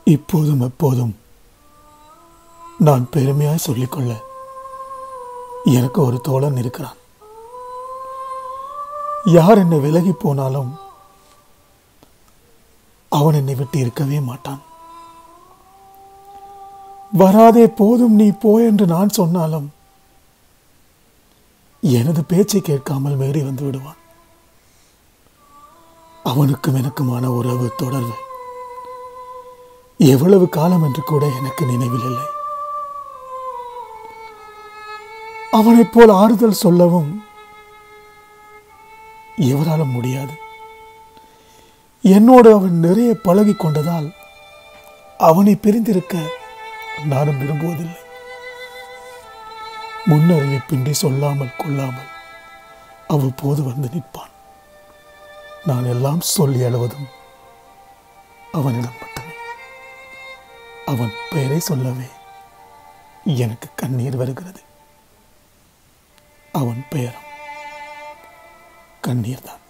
இப்போதும் எப்போதும் நான் பெருமையாய் சொல்லிக்கொள்ள எனக்கு ஒரு தோழன் இருக்கிறான் யார் என்னை விலகி போனாலும் அவன் என்னை விட்டு இருக்கவே மாட்டான் வராதே போதும் நீ போ என்று நான் சொன்னாலும் எனது பேச்சை கேட்காமல் மீறி வந்து விடுவான் அவனுக்கும் எனக்குமான உறவு தொடர்பு எவ்வளவு காலம் என்று கூட எனக்கு நினைவில் இல்லை அவனைப் போல் ஆறுதல் சொல்லவும் எவராலும் முடியாது என்னோடு அவன் நிறைய பழகி கொண்டதால் அவனை பிரிந்திருக்க நானும் விரும்புவதில்லை முன்னறிவிப்பின்றி சொல்லாமல் கொள்ளாமல் அவ்வப்போது வந்து நிற்பான் நான் எல்லாம் சொல்லி அழுவதும் அவனிடம் மட்டுமே அவன் பெயரை சொல்லவே எனக்கு கண்ணீர் வருகிறது அவன் பெயரும் கண்ணீர்தான்